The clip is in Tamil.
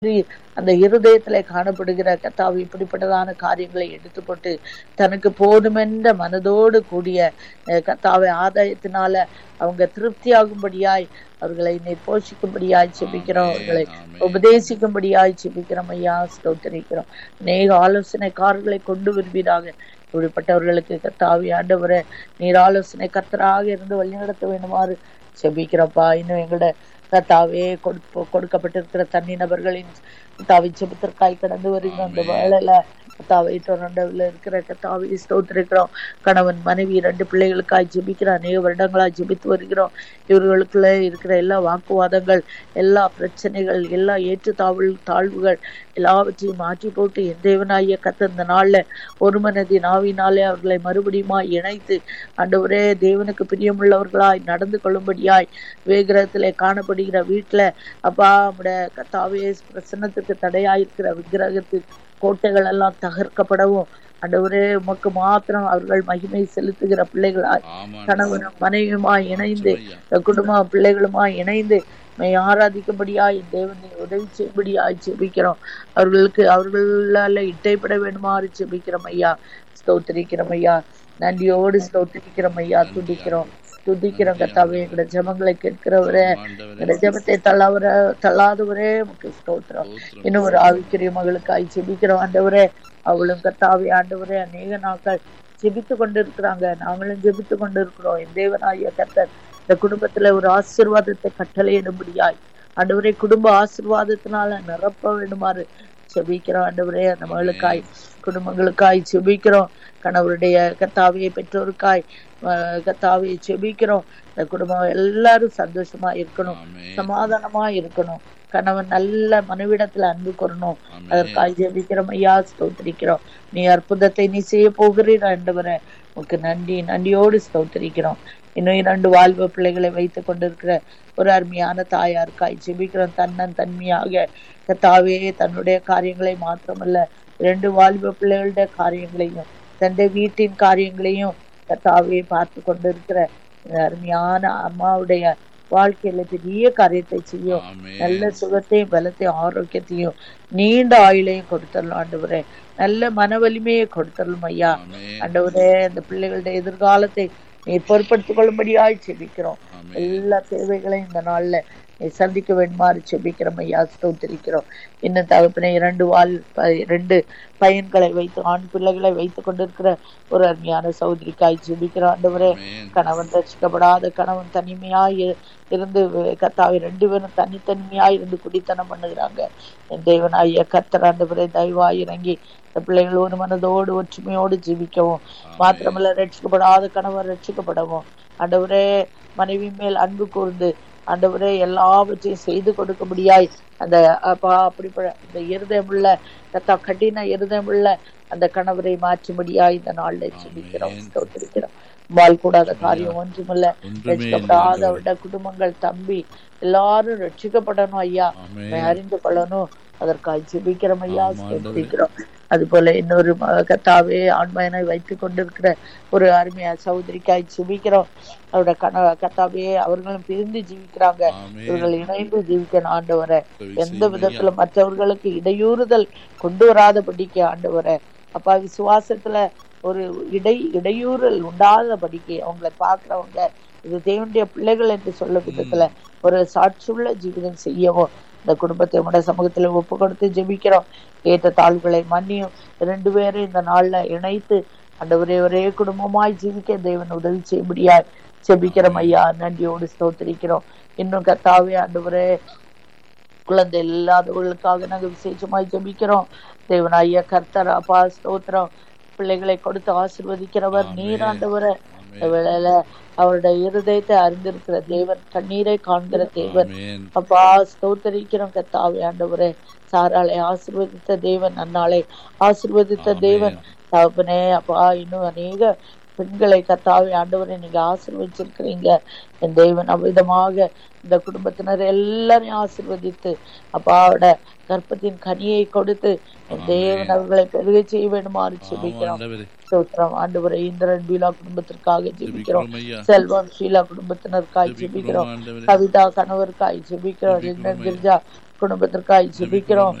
அந்த இருதயத்திலே காணப்படுகிற கத்தாவு இப்படிப்பட்டதான காரியங்களை எடுத்து போட்டு தனக்கு போதுமென்ற மனதோடு கூடிய அஹ், கத்தாவை ஆதாயத்தினால அவங்க திருப்தியாகும்படியாய் அவர்களை நீர் போஷிக்கும்படியாய் செபிக்கிறோம் அவர்களை உபதேசிக்கும்படியாய் செபிக்கிறோம் ஐயா ஸ்தோத்திரிக்கிறோம் அநேக ஆலோசனைக்காரர்களை கொண்டு வருவீராக இப்படிப்பட்டவர்களுக்கு கத்தாவி ஆண்டவரை நீர் ஆலோசனை கத்தராக இருந்து வழிநடத்த வேண்டுமாறு செபிக்கிறப்பா இன்னும் எங்களோட கத்தாவே கொடுப்ப கொடுக்கப்பட்டிருக்கிற தனி நபர்களின் கத்தாவை செபத்திற்காய் கடந்து வருகிற அந்த வேலையில கத்தாவை டொரண்டோவில் இருக்கிற கத்தாவை ஸ்தோத்திருக்கிறோம் கணவன் மனைவி இரண்டு பிள்ளைகளுக்காய் ஜெபிக்கிறோம் அநேக வருடங்களாய் ஜெபித்து வருகிறோம் இவர்களுக்குள்ள இருக்கிற எல்லா வாக்குவாதங்கள் எல்லா பிரச்சனைகள் எல்லா ஏற்றுத்தாழ்வு தாழ்வுகள் எல்லாவற்றையும் மாற்றி போட்டு என் தேவனாகிய கத்த இந்த நாள்ல ஒரு மனதி நாவினாலே அவர்களை மறுபடியுமா இணைத்து ஆண்டவரே தேவனுக்கு பிரியமுள்ளவர்களாய் நடந்து கொள்ளும்படியாய் வேகிரகத்திலே காணப்படுகிற வீட்டுல அப்பா நம்முடைய கத்தாவே பிரசன்னத்துக்கு தடையாயிருக்கிற விக்கிரகத்துக்கு கோட்டைகள் எல்லாம் தகர்க்கப்படவும் ஆண்டவரே உமக்கு மாத்திரம் அவர்கள் மகிமை செலுத்துகிற பிள்ளைகளாய் கணவனும் மனைவியுமாய் இணைந்து குடும்ப பிள்ளைகளுமாய் இணைந்து மெய் ஆராதிக்கும்படியாய் தேவனை உதவி செய்யும்படியாய் செபிக்கிறோம் அவர்களுக்கு அவர்களால இட்டைப்பட வேண்டுமாறு செபிக்கிறோம் ஐயா ஸ்தோத்திரிக்கிறோம் ஐயா நன்றியோடு ஸ்தோத்திரிக்கிறோம் ஐயா துதிக்கிறோம் துதிக்கிறோம் கத்தாவே எங்களோட ஜெபங்களை கேட்கிறவரே எங்களோட ஜெபத்தை தள்ளாவர தள்ளாதவரே உமக்கு ஸ்தோத்திரம் இன்னும் ஒரு ஆவிக்குரிய மகளுக்காய் செபிக்கிறோம் ஆண்டவரே அவளும் கத்தாவே ஆண்டவரே அநேக நாட்கள் ஜெபித்து கொண்டு இருக்கிறாங்க நாங்களும் ஜெபித்து கொண்டு இருக்கிறோம் என் தேவனாகிய கர்த்தர் இந்த குடும்பத்துல ஒரு ஆசீர்வாதத்தை கட்டளையிடும்படியாய் ஆண்டவரே குடும்ப ஆசீர்வாதத்தினால நிரப்ப வேண்டுமாறு செபிக்கிறோம் ஆண்டவரே அந்த மகளுக்காய் குடும்பங்களுக்காய் செபிக்கிறோம் கணவருடைய கத்தாவியை பெற்றோருக்காய் அஹ், கத்தாவியை செபிக்கிறோம் இந்த குடும்பம் எல்லாரும் சந்தோஷமா இருக்கணும் சமாதானமா இருக்கணும் கணவன் நல்ல மனைவிடத்துல அன்பு கூறணும் அதற்காக ஜெபிக்கிறோம் ஐயா ஸ்தோத்திரிக்கிறோம் நீ அற்புதத்தை நீ செய்ய போகிறீர் ஆண்டவரே உனக்கு நன்றி நன்றியோடு ஸ்தோத்திரிக்கிறோம் இன்னும் இரண்டு வாழ்வு பிள்ளைகளை வைத்துக் கொண்டிருக்கிற ஒரு அருமையான தாயாருக்காய் ஜெபிக்கிறோம் தன்னன் தன்மையாக கத்தாவே தன்னுடைய காரியங்களை மாத்திரமல்ல இரண்டு வாலிப பிள்ளைகளுடைய காரியங்களையும் தன்னுடைய வீட்டின் காரியங்களையும் கத்தாவே பார்த்து கொண்டிருக்கிற இந்த அருமையான அம்மாவுடைய வாழ்க்கையில பெரிய காரியத்தை செய்யும் நல்ல சுகத்தையும் பலத்தையும் ஆரோக்கியத்தையும் நீண்ட ஆயுளையும் கொடுத்தரலாம் ஆண்டவரே நல்ல மன வலிமையை கொடுத்தரலாம் ஐயா ஆண்டவரே அந்த பிள்ளைகளுடைய எதிர்காலத்தை நீ பொருட்படுத்திக் கொள்ளும்படியாய் செபிக்கிறோம் எல்லா தேவைகளையும் இந்த நாள்ல நீ சந்திக்க வேண்டுமாறு செபிக்கிறோம் ஐயா ஸ்தோத்திரிக்கிறோம் இன்னும் தகப்பனை இரண்டு வால் ப- இரண்டு பையன்களை வைத்து ஆண் பிள்ளைகளை வைத்துக் கொண்டிருக்கிற ஒரு அருமையான சௌதரிக்காய் ஜெபிக்கிறோம் ஆண்டவரே கணவன் ரசிக்கப்படாத கணவன் தனிமையாய் இரு- இருந்து கத்தாவை ரெண்டு பேரும் தனித்தனிமையாய் இருந்து குடித்தனம் பண்ணுகிறாங்க என் தேவனாகிய கத்தர் ஆண்டவரே தயவாய் இறங்கி இந்த பிள்ளைகள் ஒரு மனதோடு ஒற்றுமையோடு ஜீவிக்கவும் மாத்திரமல்ல ரட்சிக்கப்படாத கணவன் ரட்சிக்கப்படவும் ஆண்டவரே மனைவி மேல் அன்பு கூர்ந்து ஆண்டவரே எல்லாவற்றையும் செய்து கொடுக்கும்படியாய் அந்த அப்பா அப்படிப்பட்ட இந்த இருதயமுள்ள கத்தா கடின இருதயமுள்ள அந்த கணவரை மாற்றும்படியாய் இந்த நாள்ல ஜெபிக்கிறோம் ஸ்தோத்திரிக்கிறோம் வாழ் கூடாத காரியம் ஒன்றுமில்ல ரட்சிக்கப்படாத அவருடைய குடும்பங்கள் தம்பி எல்லாரும் ரட்சிக்கப்படணும் ஐயா உம்மை அறிந்து கொள்ளணும் அதற்காக ஜெபிக்கிறோம் ஐயா ஸ்தோத்திரிக்கிறோம் அது போல இன்னொரு ம- கத்தாவே ஆண்மையனை வைத்துக் கொண்டிருக்கிற ஒரு அருமையா சகோதரிக்காய் ஜெபிக்கிறோம் அவரோட கண கத்தாவே அவர்களும் பிரிந்து ஜீவிக்கிறாங்க இவர்கள் இணைந்து ஜீவிக்கணும் ஆண்டவரை எந்த விதத்துல மற்றவர்களுக்கு இடையூறுதல் கொண்டு வராதபடிக்கு ஆண்டவரை அப்பா விசுவாசத்துல ஒரு இடை இடையூறல் உண்டாதபடிக்கு அவங்களை பார்க்கிறவங்க இது தேவனுடைய பிள்ளைகள் என்று சொல்லும் விதத்துல ஒரு சாட்சியுள்ள ஜீவிதம் செய்யவும் இந்த குடும்பத்தை உடைய சமூகத்துல ஒப்பு கொடுத்து ஜெபிக்கிறோம் ஏற்ற தாழ்வுகளை மன்னியும் ரெண்டு பேரும் இந்த நாள்ல இணைத்து ஆண்டவரே ஒரே குடும்பமாய் ஜீவிக்க தேவன் உதவி செய்யும்படியாய் ஜெபிக்கிறோம் ஐயா நன்றியோடு ஸ்தோத்திரிக்கிறோம் இன்னும் கத்தாவே ஆண்டவரே குழந்தை இல்லாதவர்களுக்காக நாங்க விசேஷமாய் ஜெபிக்கிறோம் தேவனாய கர்த்தர் அப்பா ஸ்தோத்திரம் பிள்ளைகளை கொடுத்து ஆசிர்வதிக்கிறவர் நீராண்டவரை இந்த வேளையில அவருடைய இருதயத்தை அறிந்திருக்கிற தேவன் கண்ணீரை காண்கிற தேவன் அப்பா ஸ்தோத்தரிக்கிறோம் கத்தாவே ஆண்டவரே சாராளை ஆசிர்வதித்த தேவன் அன்னாளை ஆசிர்வதித்த தேவன் தகப்பனே அப்பா இன்னும் அநேக பெண்களை கத்தாவே ஆண்டவரை நீங்க ஆசீர்வதிச்சிருக்கிறீங்க என் தேவன் அவ்விதமாக இந்த குடும்பத்தினர் எல்லாரையும் ஆசீர்வதித்து அப்பாவோட கர்ப்பத்தின் கனியை கொடுத்து என் தேவன் அவர்களை பெருக செய்ய வேண்டுமாறு ஜெபிக்கிறோம் ஸ்தோத்திரம் ஆண்டவரை இந்திரன் பீலா குடும்பத்திற்காக ஜெபிக்கிறோம் செல்வம் ஷீலா குடும்பத்தினருக்காய் ஜெபிக்கிறோம் கவிதா கணவருக்காய் ஜெபிக்கிறோம் லிங்கன் கிரிஜா குடும்பத்திற்காய் ஜெபிக்கிறோம்